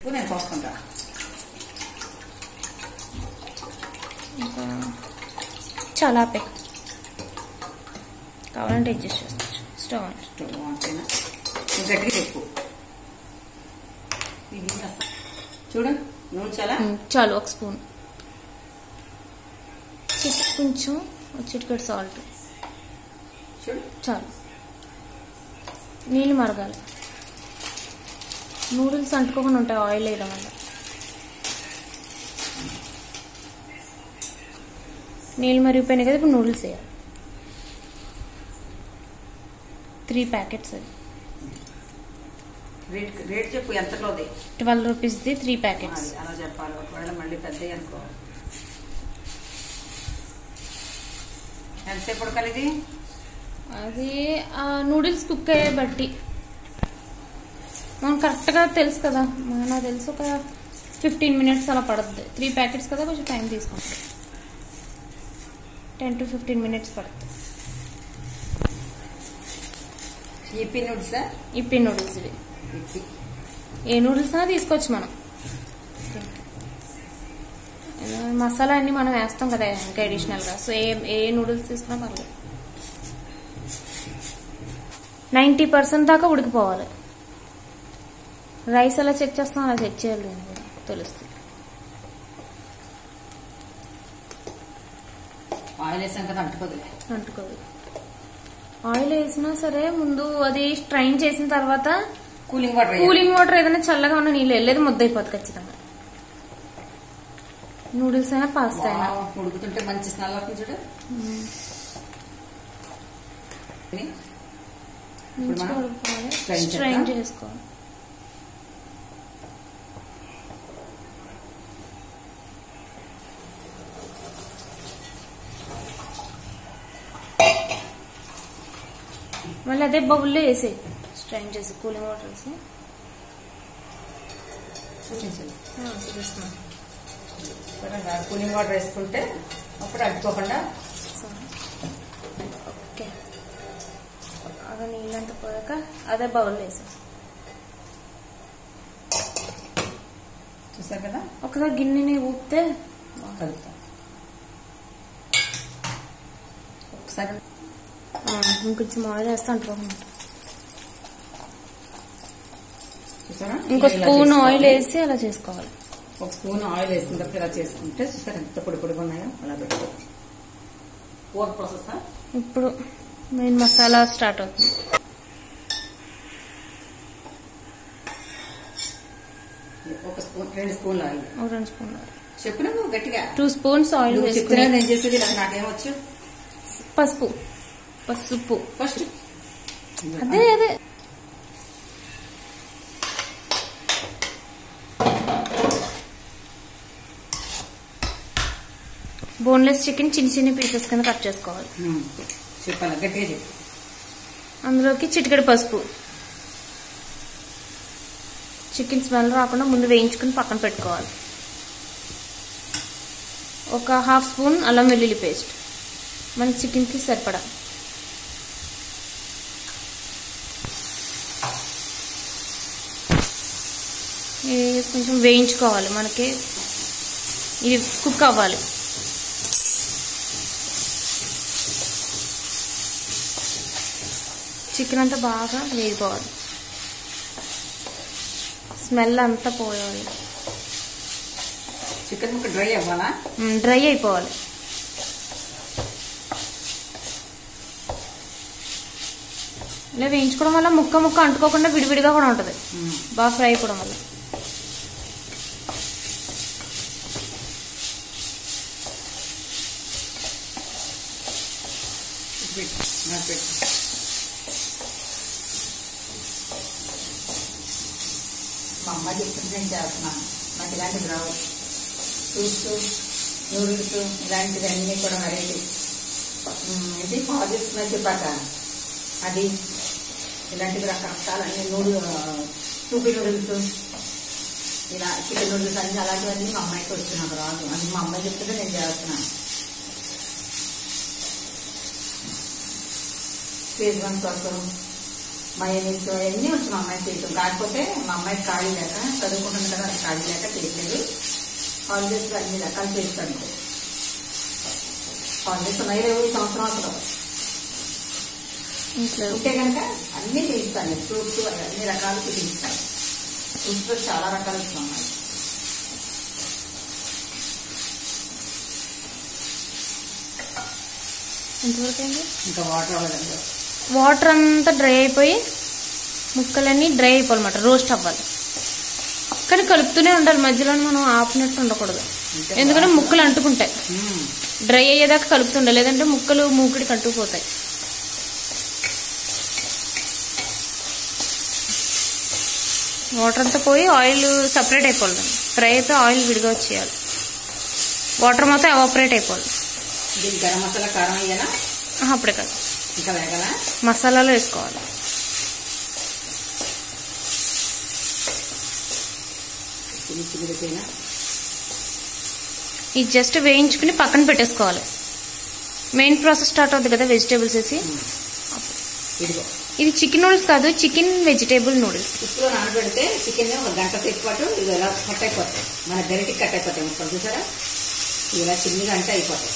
ఉప్పు నేను పోసుకుంటా ఇంకా చాలా ఆపే కావాలంటే అడ్జస్ట్ చేసుకోవచ్చు స్టవ్ ఆన్ స్టవ్ ఆన్ చేయనా నువ్వు గట్టిగా చెప్పు ఇది అసలు- చూడు నూనె చాలా ఉమ్, చాలు ఒక స్పూన్ చిట్ కొంచెం చిటికెడు సాల్ట్ చూడు చాలు నీళ్ళు మరగాలి నూడిల్స్ అంటుకోకుండా ఉంటాయి ఆయిల్ వేయడం వల్ల నీళ్ళు మరిగిపోయినాయి కదా ఇప్పుడు నూడిల్స్ వేయాలి త్రీ ప్యాకెట్స్ అది రేట్ రేట్ చెప్పు ఎంతలోది ట్వెల్వ్ రూపీస్ది త్రీ ప్యాకెట్స్ అది అలా చెప్పాలి ఒకవేళ మళ్ళీ పెద్ద అనుకో ఎంతసేపు ఉడకాలి ఇది అది ఆ నూడిల్స్ కుక్ అయ్యే బట్టి మనం కరెక్ట్గా తెలుసు కదా నాకు తెలుసు ఒక ఫిఫ్టీన్ మినిట్స్ అలా పడుతుంది త్రీ ప్యాకెట్స్ కదా కొంచెం టైం తీసుకుంటుంది టెన్ టు ఫిఫ్టీన్ మినిట్స్ పడుతుంది ఈపీ నూడిల్సా ఇప్పి నూడిల్స్ ఇవి ఈపీ ఏ నూడిల్స్ అయినా తీసుకోవచ్చు మనం మసాలా అన్ని మనం వేస్తాం కదా ఇంకా అడిషనల్గా సో ఏ ఏ నూడిల్స్ తీసుకున్నా పర్లేదు నైంటీ పర్సెంట్ దాకా ఉడికిపోవాలి రైస్ ఎలా చెక్ చేస్తాం అలా చెక్ చేయాలి దీన్ని కూడా తెలుస్తుంది ఆయిల్ వేసాం కదా అంటుకోదులే అంటుకోదు ఆయిల్ వేసినా సరే ముందు అది స్ట్రైన్ చేసిన తర్వాత కూలింగ్ వాటర్ కూలింగ్ వాటర్ ఏదైనా చల్లగా ఉన్న నీళ్ళు వెళ్ళేది ముద్ద అయిపోతుంది ఖచ్చితంగా నూడిల్స్ అయినా పాస్తా అయినా ఉడుకుతుంటే మంచి స్మెల్ వస్తుంది చూడు ఇది ఇప్పుడు మంచిగా మనం ఉడుకోవాలి strain స్ట్రైన్ చేద్దాం. చేసుకోవాలి మళ్ళీ అదే బౌల్లో వేసే స్ట్రైన్ చేసి కూలింగ్ వాటర్ వేసి చూపించండి చూపిస్తున్నాను చూడండి, ఆ కూలింగ్ వాటర్ వేసుకుంటే అప్పుడు అడ్డుకోకుండా ఓకే అదే నీళ్ళంతా పోయాక అదే బౌల్ వేసా చూసారు కదా ఒకసారి గిన్నెని ఊపితే కలుపుతాం ఒకసారి ఆ, ఇంకొంచెం ఆయిల్ వేస్తే అంటుకోకుండా చూసారా ఇంకో ఇలా స్పూన్ చేసుకోవాలి. ఆయిల్ వేసి అలా చేసుకోవాలి ఒక స్పూన్ ఆయిల్ వేసినప్పుడు ఇలా చేసుకుంటే చూసారు ఎంత పొడి పొడిగా ఉన్నాయో అలా పెట్టుకోవచ్చు కూర ప్రాసెస్ ఇప్పుడు మెయిన్ మసాలా స్టార్ట్ అవుతుంది ఒక స్పూన్ రెండు స్పూన్లు ఆయిల్ ఒక రెండు స్పూన్లు చెప్పు నువ్వు గట్టిగా టూ స్పూన్స్ ఆయిల్ నువ్వు వేసుకుని చెప్తున్నా నేను చేసేది నాకు నాకేమొచ్చు పసుపు పసుపు ఫస్ట్ అదే అదే బోన్లెస్ చికెన్ చిన్న చిన్న పీసెస్ కింద కట్ చేసుకోవాలి ఉమ్, చెప్పాలి గట్టిగా చెప్పు అందులోకి చిటికెడు పసుపు చికెన్ స్మెల్ రాకుండా ముందు వేయించుకుని పక్కన పెట్టుకోవాలి ఒక హాఫ్ స్పూన్ అల్లం వెల్లుల్లి పేస్ట్ మన చికెన్కి సరిపడా ఇది కొంచెం వేయించుకోవాలి మనకి ఇది కుక్ అవ్వాలి చికెన్ అంతా బాగా వేగిపోవాలి స్మెల్ అంతా పోవాలి చికెన్ ముక్క డ్రై అవ్వాలా డ్రై అయిపోవాలి ఇలా వేయించుకోవడం వల్ల ముక్క ముక్క అంటుకోకుండా విడివిడిగా కూడా ఉంటుంది ఉమ్, బాగా ఫ్రై అయిపోవడం వల్ల పెట్టు నాకు పెట్టు మా అమ్మ చెప్తుంది నేను చేస్తున్నాను నాకు ఇలాంటివి రావు సూప్స్ నూడిల్స్ ఇలాంటివి అన్నీ కూడా వెరైటీ ఇది కాల్ చేస్తున్నా చెప్పాక అది ఇలాంటివి రకరకాలన్నీ నూడు సూపి నూడిల్స్ ఇలా చికెన్ నూడిల్స్ అన్ని అలాంటివన్నీ మా అమ్మాయికి వస్తున్నాను రాదు అది మా అమ్మాయి చెప్తుంటే నేను చేస్తున్నాను షేజ్వాన్ సాస్ మయోనీస్ అవన్నీ వచ్చు మా అమ్మాయి చేయటం కాకపోతే మా అమ్మాయి ఖాళీ లేక చదువుకుంటుంది కదా అది ఖాళీ లేక చేయట్లేదు హాలిడేస్ అన్ని రకాలు చేస్తాను హాలిడేస్ ఉన్నాయి లేవు ఈ సంవత్సరం అసలు ఇంట్లో ఉంటే కనుక అన్ని చేయిస్తాను ఫ్రూట్స్ అన్ని రకాలు చూపిస్తాను ఫ్రూట్స్ లో చాలా రకాలు ఉన్నాయి ఎంతవరకు అయింది ఇంకా వాటర్ అవ్వదండి వాటర్ అంతా డ్రై అయిపోయి ముక్కలన్నీ డ్రై అయిపోవాలన్నమాట రోస్ట్ అవ్వాలి కానీ కలుపుతూనే ఉండాలి మధ్యలో మనం ఆపినట్టు ఉండకూడదు ఎందుకంటే ముక్కలు అంటుకుంటాయి డ్రై అయ్యేదాకా కలుపుతుండాలి లేదంటే ముక్కలు మూకిడికి అంటుకుపోతాయి వాటర్ అంతా పోయి ఆయిల్ సపరేట్ అయిపోవాలి ఫ్రై అయితే ఆయిల్ విడిగా వచ్చేయాలి వాటర్ మొత్తం ఎవాపరేట్ అయిపోవాలి దీనికి గరం మసాలా కారం అయ్యానా ఆహా, అప్పుడే కాదు ఇంకా వేగలా మసాలాలు వేసుకోవాలి చిన్న చిగురిపోయినా ఇది జస్ట్ వేయించుకుని పక్కన పెట్టేసుకోవాలి మెయిన్ ప్రాసెస్ స్టార్ట్ అవుతుంది కదా వెజిటేబుల్స్ వేసి ఇదిగో ఇది చికెన్ నూడిల్స్ కాదు చికెన్ వెజిటేబుల్ నూడిల్స్ ఉప్పులో నానబెడితే చికెన్ ఒక గంట సేపు పాటు ఇది ఇలా కట్ అయిపోతాయి మన గరిటికి కట్ అయిపోతాయి ముక్కలు చూసారా ఇవి ఇలా చిన్నగా అంటే అయిపోతాయి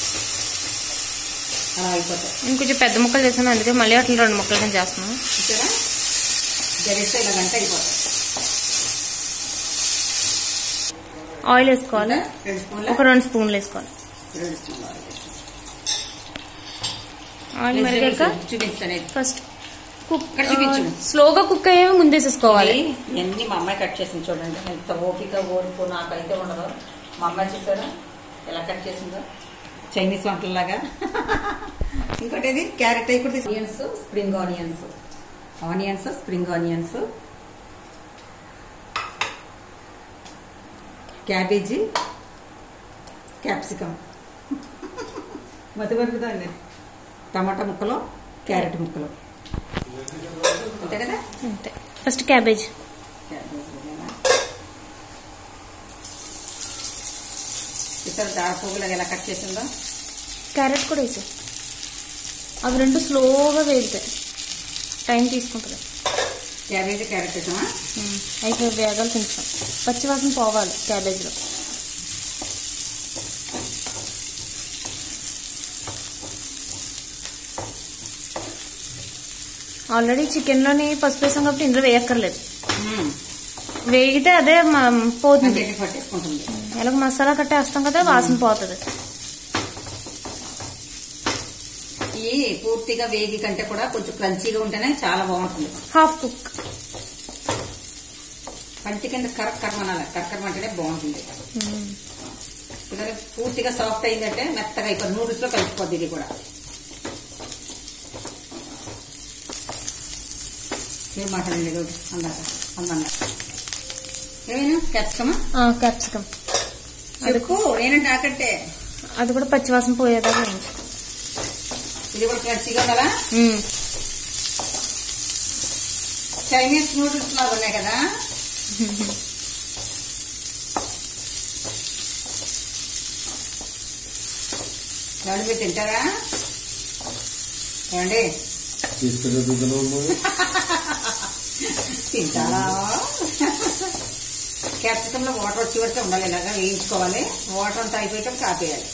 అలా అయిపోతాయి ఇంకొంచెం పెద్ద ముక్కలు చేసాను అందుకే మళ్ళీ అట్లా రెండు ముక్కలు నేను చేస్తున్నాను చూసారా గరిటితో ఇలా గంట అయిపోతాయి ఆయిల్ వేసుకోవాలి రెండు స్పూన్ల ఒక రెండు స్పూన్లు వేసుకోవాలి రెండు స్పూన్ల ఆయిల్ వేసుకో. ఆయిల్ మరిగాక చూపిస్తాను ఫస్ట్ కుక్ ఇక్కడ చూపించు. స్లోగా కుక్ అయ్యేవి ముందేసేసుకోవాలి ఇవన్నీ మా అమ్మాయి కట్ చేసింది చూడండి ఎంత ఓపిక ఓడిపో నాకైతే ఉండదు మా అమ్మాయి చూసారా ఎలా కట్ చేసిందో చైనీస్ వంటలాగా ఇంకోటి ఇది క్యారెట్ ఇప్పుడు onions spring onions onions spring onions cabbage capsicum మతిమరుపుదాన్ని టమాటా ముక్కలు క్యారెట్ ముక్కలు అంతే కదా అంతే ఫస్ట్ క్యాబేజ్ ఇతర దాడపోగులు ఎలా కట్ చేసిందో క్యారెట్ కూడా వేసి అవి రెండు స్లోగా వేగుతాయి టైం తీసుకుంటుంది క్యాబేజీ క్యారెట్ వేసామా అయితే వేగాలి కొంచెం పచ్చివాసన పోవాలి క్యాబేజ్లో ఆల్రెడీ చికెన్లోని పసుపు వేసాం కాబట్టి ఇందులో వేయక్కర్లేదు వేగితే అదే మ- పోతుంది గట్టి పట్టేసుకుంటుంది ఎలాగ మసాలా కట్టేస్తాం కదా వాసన పోతుంది ఈ పూర్తిగా వేగి కంటే కూడా కొంచెం క్రంచీగా ఉంటేనే చాలా బాగుంటుంది హాఫ్ కుక్ పంటి కింద కరక్ కర్మనాలి కరకరం అంటేనే బాగుంటుంది ఎందుకంటే పూర్తిగా సాఫ్ట్ అయిందంటే మెత్తగా అయిపోతుంది నూడిల్స్ లో కలిసిపోద్ది ఇది కూడా ఏం మాట్లాడండి ఈరోజు అందాక అందంగా ఏమైనా క్యాప్సికమా క్యాప్సికమ్ చెప్పు నేనంటే ఆకంటే అది కూడా పచ్చివాసన పోయేదాకా వేయించుకో ఇది కూడా క్రంచీగా ఉండాలా మ్మ్. చైనీస్ నూడిల్స్ లాగా ఉన్నాయి కదా ఎవరు మీరు తింటారా ఏమండి తింటారా క్యాప్సికమ్ లో వాటర్ వచ్చి వరకు ఉండాలి ఇలాగా వేయించుకోవాలి వాటర్ అంతా అయిపోయాక కాపేయాలి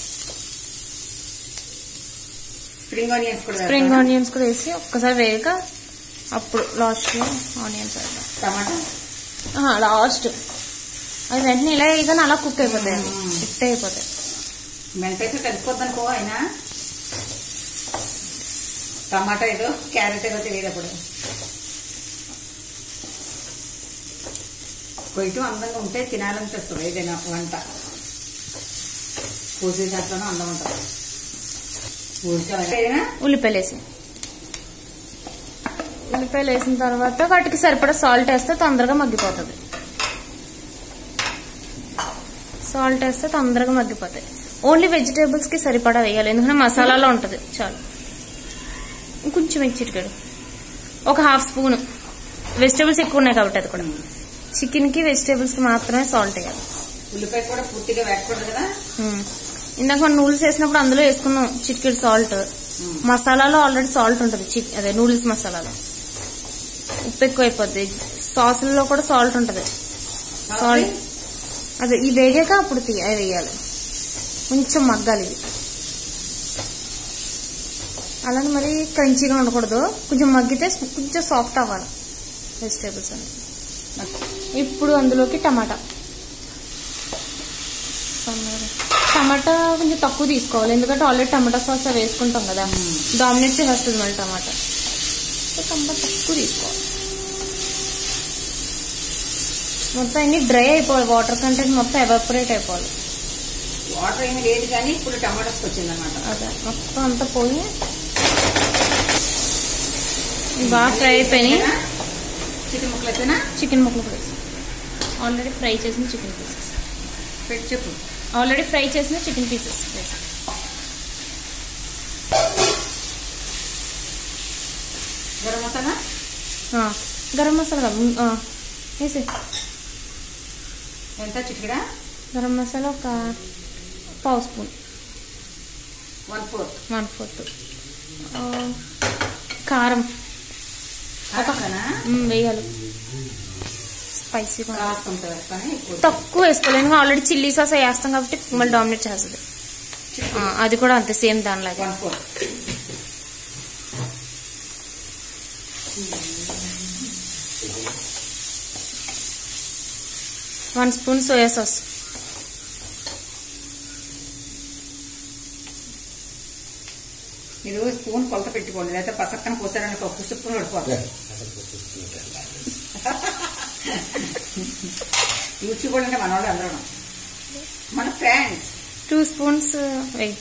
స్ప్రింగ్ ఆనియన్స్ కూడా స్ప్రింగ్ వేస్తారా? ఆనియన్స్ కూడా వేసి ఒక్కసారి వేయక అప్పుడు లాస్ట్లో ఆనియన్స్ వేద్దాం టమాటా లాస్ట్ అది వెంటనే ఇలా వేయగానే అలా కుక్ అయిపోతాయి మ్మ్. ఇట్టే అయిపోతాయి మెంతైతే కలిసిపోద్ది అనుకో ఆయన టమాటా ఏదో క్యారెట్ ఏదో తెలియదు అప్పుడు కొయ్యటం అందంగా ఉంటే తినాలనిపిస్తుంది ఏదైనా వంట పూజ చేస్తాను అందం ఉంటుంది ఊరికే ఉల్లిపాయలు వేసి ఉల్లిపాయలు వేసిన తర్వాత వాటికి సరిపడా సాల్ట్ వేస్తే తొందరగా మగ్గిపోతుంది సాల్ట్ వేస్తే తొందరగా మగ్గిపోతాయి ఓన్లీ వెజిటేబుల్స్ కి సరిపడా వేయాలి ఎందుకంటే మసాలాలో ఉంటుంది చాలు ఇంకొంచెం చిటికాడు ఒక హాఫ్ స్పూన్ వెజిటేబుల్స్ ఎక్కువ ఉన్నాయి కాబట్టి అది కూడా చికెన్ కి వెజిటేబుల్స్ కి మాత్రమే సాల్ట్ వేయాలి ఉల్లిపాయ కూడా పూర్తిగా వేయకూడదు కదా ఉమ్. ఇందాక మనం నూడిల్స్ వేసినప్పుడు అందులో వేసుకున్నాం చిటికెడు సాల్ట్ మసాలాలో ఆల్రెడీ సాల్ట్ ఉంటుంది చిక్ అదే నూడిల్స్ మసాలాలో ఉప్పు ఎక్కువ అయిపోద్ది సాసుల్లో కూడా సాల్ట్ ఉంటుంది సాల్ట్ అదే ఈ వేగాక అప్పుడు తీ- అవి వేయాలి కొంచెం మగ్గాలి ఇది అలానే మరి క్రంచీగా ఉండకూడదు కొంచెం మగ్గితే కొంచెం సాఫ్ట్ అవ్వాలి వెజిటేబుల్స్ అన్ని ఇప్పుడు అందులోకి టమాటా టమాటా కొంచెం తక్కువ తీసుకోవాలి ఎందుకంటే ఆల్రెడీ టమాటా సాస్ అవి వేసుకుంటాం కదా డామినేట్ చేసేస్తుంది మళ్ళీ టమాటా సో టమాటా తక్కువ తీసుకోవాలి మొత్తం అన్ని డ్రై అయిపోవాలి వాటర్ కంటెంట్ మొత్తం ఎవాపరేట్ అయిపోవాలి వాటర్ ఏమీ లేదు కానీ ఇప్పుడు టమాటోస్కి వచ్చిందన్నమాట అదే మొత్తం అంతా పోయి ఇవి బాగా ఫ్రై అయిపోయినాయి చికెన్ ముక్కలు అయితేనా చికెన్ ముక్కలు కూడా ఆల్రెడీ ఫ్రై చేసిన చికెన్ పీసెస్ పెట్టి చెప్పు ఆల్రెడీ ఫ్రై చేసిన చికెన్ పీసెస్ గరం మసాలా గరం మసాలా కాదు, ఆ, వేసే ఎంత చిటికడా గరం మసాలా ఒక పావు spoon one fourth one fourth కారం కాకనా మ్, వేయాలి స్పైసీగా కాస్త కొంత వేస్తానే ఎక్కువ తక్కువ వేసుకోవాలి ఎందుకంటే ఆల్రెడీ చిల్లీ సాస్ వేస్తాం కాబట్టి మళ్ళీ డామినేట్ చేస్తుంది ఆ, అది కూడా అంతే సేమ్ దానిలాగే one fourth one spoon soya sauce మీరు స్పూన్ కొలత పెట్టుకోండి లేకపోతే పసక్కన పోసారనుకో పుసుక్కుని పడిపోతుంది యూట్యూబ్ అంటే మన వాళ్ళు అందరూ మన ఫ్రెండ్స్ టూ స్పూన్స్ వెయ్యి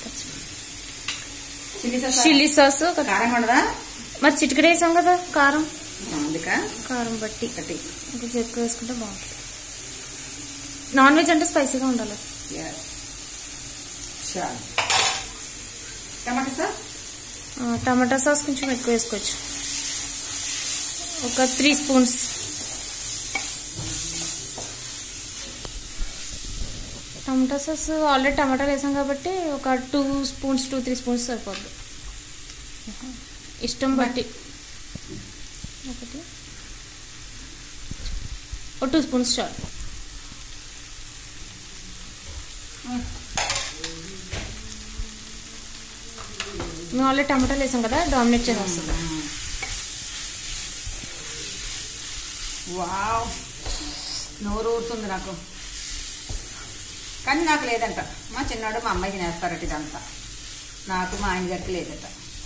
చిల్లీ సాస్ చిల్లీ సాస్ ఒక కారం ఉండదా మరి చిటికడ వేసాం కదా కారం అందుక కారం బట్టి ఒకటి కొంచెం ఎక్కువ వేసుకుంటే బాగుంటుంది నాన్ వెజ్ అంటే స్పైసీగా ఉండాలి ఎస్ చాలు టమాటా సాస్ ఆ, టమాటా సాస్ కొంచెం ఎక్కువ వేసుకోవచ్చు ఒక త్రీ స్పూన్స్ టమాటా సాస్ ఆల్రెడీ టమాటాలు వేసాం కాబట్టి ఒక two spoons two three spoons సరిపోద్ది ఇష్టం బట్టి ఒకటి ఒక టూ స్పూన్స్ చాలు మేము ఆల్రెడీ టమాటాలు వేసాం కదా డామినేట్ చేసేస్తుంది వావ్ నోరు ఊరుతుంది నాకు కానీ నాకు లేదంట మా చిన్నాడు మా అమ్మాయి తినేస్తారట ఇదంతా నాకు మా ఆయన గారికి లేదట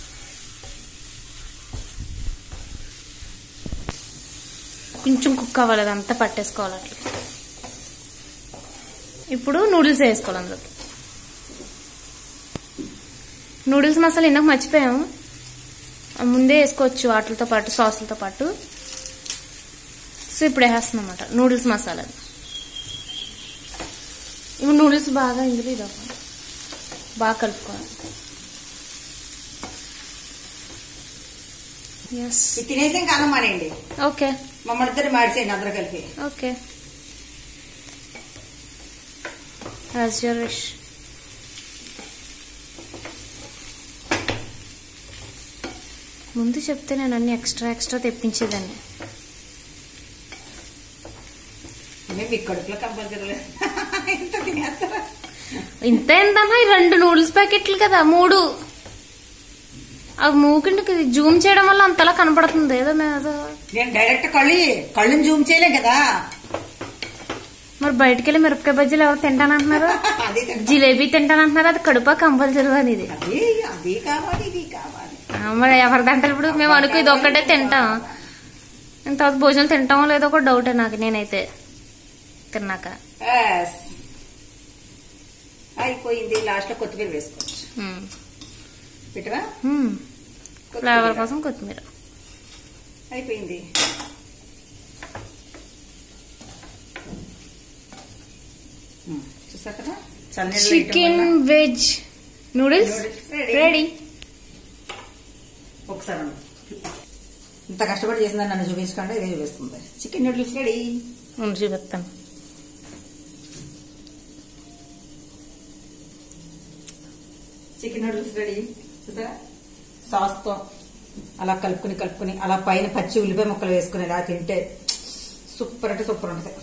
కొంచెం కుక్ అవ్వాలి అదంతా పట్టేసుకోవాలి అట్లా ఇప్పుడు నూడిల్స్ వేసుకోవాలి అందులోకి నూడిల్స్ మసాలా ఇందాక మర్చిపోయాము ఆ ముందే వేసుకోవచ్చు వాటితో పాటు సాసులతో పాటు సో ఇప్పుడు వేసేస్తున్నాం అనమాట నూడిల్స్ మసాలా ఇప్పుడు నూడిల్స్ బాగా ఇందులో ఇది అవ్వాలి. బాగా కలుపుకోవాలి ఎస్ ఇది తినేసి కాలం మానేయండి ఓకే మమ్మల్ని ఇద్దరు మాడిసేయండి అందరూ కలిపి ఓకే యాజ్ యూర్ విష్ ముందు చెప్తే నేను అన్ని ఎక్స్ట్రా ఎక్స్ట్రా తెప్పించేదాన్ని మేము మీ కడుపులో కంపల్సరీ లేదు ఇంత తినేస్తారా ఇంత ఎంతన్నా ఈ రెండు నూడిల్స్ ప్యాకెట్లు కదా మూడు అవి మూకిండికి జూమ్ చేయడం వల్ల అంతలా కనపడుతుంది ఏదో మీద నేను డైరెక్ట్ కళ్ళు కళ్ళుని జూమ్ చేయలేం కదా మరి బయటికి వెళ్ళి మిరపకాయ బజ్జీలు ఎవరు తింటానంటున్నారు అది తింటా. జిలేబీ తింటానంటున్నారు అది కడుపా కంపల్సరీ అని ఇది అది అది కావాలి ఇది కావాలి ఆ, మరి ఎవరి దాంట్లో ఇప్పుడు మేము అనుకో ఇది ఒక్కటే తింటాం ఇంత తర్వాత భోజనం తింటామో లేదో ఒక డౌట్ నాకు నేనైతే తిన్నాక Yes. అయిపోయింది లాస్ట్ లో కొత్తిమీర వేసుకోవచ్చు మ్మ్. పెట్టవా మ్మ్. కొత్తిమీర. ఫ్లేవర్ కోసం కొత్తిమీర అయిపోయింది మ్మ్. చూసారు కదా చల్లనీళ్ళు వేయటం చికెన్ వల్ల veg noodles Noodles ready. Ready ఒకసారి ఉండు. ఇంత కష్టపడి చేసిందని నన్ను చూపించకుండా ఇదే చూపిస్తుంది చికెన్ నూడిల్స్ రెడీ చూపిస్తాను చికెన్ నూడిల్స్ రెడీ చూసారా సాస్తో అలా కలుపుకుని కలుపుకుని అలా పైన పచ్చి ఉల్లిపాయ ముక్కలు వేసుకుని ఇలా తింటే సూపర్ అంటే సూపర్ ఉంటుంది